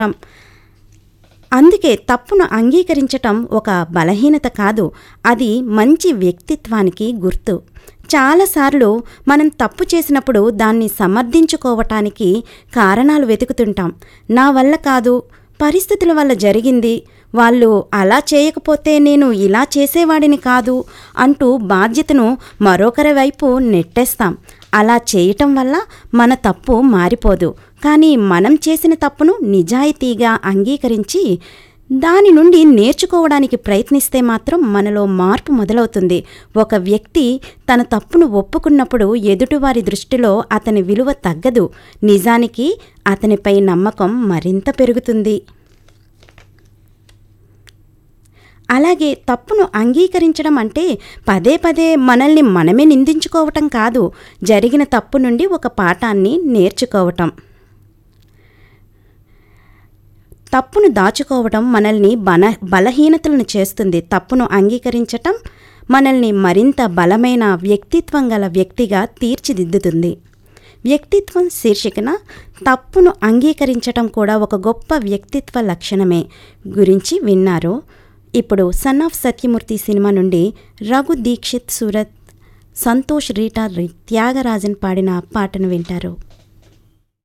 అందుకే తప్పును అంగీకరించటం ఒక బలహీనత కాదు అది మంచి వ్యక్తిత్వానికి గుర్తు చాలాసార్లు మనం తప్పు చేసినప్పుడు దాన్ని సమర్థించుకోవటానికి కారణాలు వెతుకుతుంటాం నా వల్ల కాదు పరిస్థితుల వల్ల జరిగింది వాళ్ళు అలా చేయకపోతే నేను ఇలా చేసేవాడిని కాదు అంటూ బాధ్యతను మరొకరి వైపు నెట్టేస్తాం అలా చేయటం వల్ల మన తప్పు మారిపోదు కానీ మనం చేసిన తప్పును నిజాయితీగా అంగీకరించి దాని నుండి నేర్చుకోవడానికి ప్రయత్నిస్తే మాత్రం మనలో మార్పు మొదలవుతుంది ఒక వ్యక్తి తన తప్పును ఒప్పుకున్నప్పుడు ఎదుటివారి దృష్టిలో అతని విలువ తగ్గదు నిజానికి అతనిపై నమ్మకం మరింత పెరుగుతుంది అలాగే తప్పును అంగీకరించడం అంటే పదే పదే మనల్ని మనమే నిందించుకోవటం కాదు జరిగిన తప్పు నుండి ఒక పాఠాన్ని నేర్చుకోవటం తప్పును దాచుకోవటం మనల్ని బల బలహీనతలను చేస్తుంది తప్పును అంగీకరించటం మనల్ని మరింత బలమైన వ్యక్తిత్వం గల వ్యక్తిగా తీర్చిదిద్దుతుంది వ్యక్తిత్వం శీర్షికన తప్పును అంగీకరించటం కూడా ఒక గొప్ప వ్యక్తిత్వ లక్షణమే గురించి విన్నారు ఇప్పుడు సన్ ఆఫ్ సత్యమూర్తి సినిమా నుండి రఘు దీక్షిత్ సూరత్ సంతోష్ రీటా రి- త్యాగరాజన్ పాడిన పాటను వింటారు